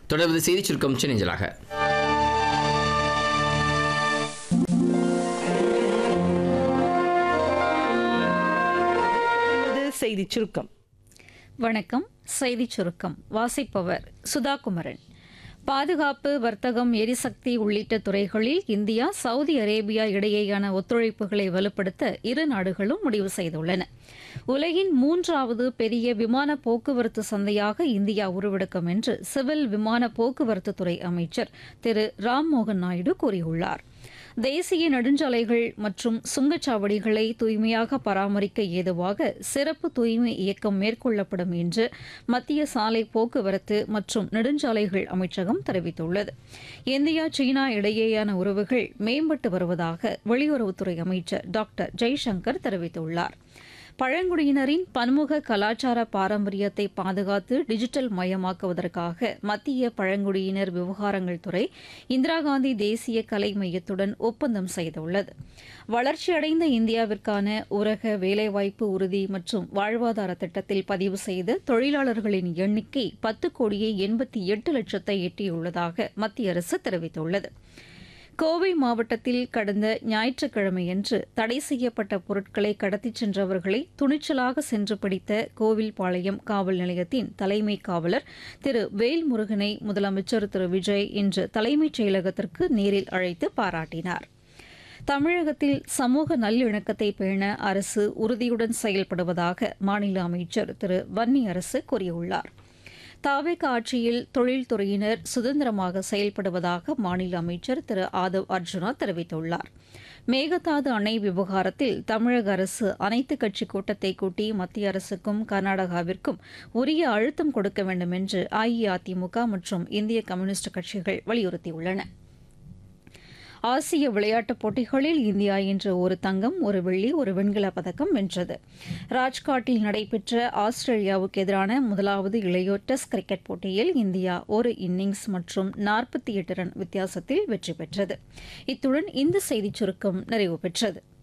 தொடர்வது செய்திச் சுருக்கம் சென்னைஞ்சலாக இது செய்திச் சுருக்கம் வணக்கம் செய்திச் சுருக்கம் வாசிப்பவர் சுதாகுமரன் பாதுகாப்பு வர்த்தகம் எரிசக்தி உள்ளிட்ட துறைகளில் இந்தியா சவுதி அரேபியா இடையேயான ஒத்துழைப்புகளை வலுப்படுத்த இரு நாடுகளும் முடிவு செய்துள்ளன உலகின் மூன்றாவது பெரிய விமான போக்குவரத்து சந்தையாக இந்தியா உருவெடுக்கும் என்று சிவில் விமான போக்குவரத்து துறை அமைச்சர் திரு ராம்மோகன் நாயுடு கூறியுள்ளார் தேசிய நெடுஞ்சாலைகள் மற்றும் சுங்கச்சாவடிகளை தூய்மையாக பராமரிக்க ஏதுவாக சிறப்பு தூய்மை இயக்கம் மேற்கொள்ளப்படும் என்று மத்திய சாலை போக்குவரத்து மற்றும் நெடுஞ்சாலைகள் அமைச்சகம் தெரிவித்துள்ளது இந்தியா சீனா இடையேயான உறவுகள் மேம்பட்டு வருவதாக வெளியுறவுத்துறை அமைச்சர் டாக்டர் ஜெய்சங்கர் தெரிவித்துள்ளார் பழங்குடியினரின் பன்முக கலாச்சார பாரம்பரியத்தை பாதுகாத்து டிஜிட்டல் மயமாக்குவதற்காக மத்திய பழங்குடியினர் விவகாரங்கள் துறை இந்திரா காந்தி தேசிய கலை மையத்துடன் ஒப்பந்தம் செய்துள்ளது வளர்ச்சியடைந்த இந்தியாவிற்கான ஊரக வேலைவாய்ப்பு உறுதி மற்றும் வாழ்வாதார திட்டத்தில் பதிவு செய்த தொழிலாளர்களின் எண்ணிக்கை பத்து கோடியே எண்பத்தி எட்டு லட்சத்தை எட்டியுள்ளதாக மத்திய அரசு தெரிவித்துள்ளது கோவை மாவட்டத்தில் கடந்த ஞாயிற்றுக்கிழமையன்று தடை செய்யப்பட்ட பொருட்களை கடத்திச் சென்றவர்களை துணிச்சலாக சென்று பிடித்த கோவில்பாளையம் காவல் நிலையத்தின் தலைமை காவலர் திரு வேல்முருகனை முதலமைச்சர் திரு விஜய் இன்று தலைமைச் செயலகத்திற்கு நேரில் அழைத்து பாராட்டினார் தமிழகத்தில் சமூக நல்லிணக்கத்தை பேண அரசு உறுதியுடன் செயல்படுவதாக மாநில அமைச்சர் திரு வன்னி அரசு கூறியுள்ளார் தாவேக ஆட்சியில் தொழில்துறையினர் சுதந்திரமாக செயல்படுவதாக மாநில அமைச்சர் திரு ஆதவ் அர்ஜுனா தெரிவித்துள்ளார் மேகதாது அணை விவகாரத்தில் தமிழக அரசு அனைத்துக் கட்சி கூட்டத்தை கூட்டி மத்திய அரசுக்கும் கர்நாடகாவிற்கும் உரிய அழுத்தம் கொடுக்க வேண்டும் என்று அஇஅதிமுக மற்றும் இந்திய கம்யூனிஸ்ட் கட்சிகள் வலியுறுத்தியுள்ளன ஆசிய விளையாட்டுப் போட்டிகளில் இந்தியா இன்று ஒரு தங்கம் ஒரு வெள்ளி ஒரு வெண்கலப் பதக்கம் வென்றது ராஜ்காட்டில் நடைபெற்ற ஆஸ்திரேலியாவுக்கு எதிரான முதலாவது இளையோர் டெஸ்ட் கிரிக்கெட் போட்டியில் இந்தியா ஒரு இன்னிங்ஸ் மற்றும் நாற்பத்தி எட்டு ரன் வித்தியாசத்தில் வெற்றி பெற்றது இத்துடன் இந்த செய்திச் சுருக்கம் நிறைவு பெற்றது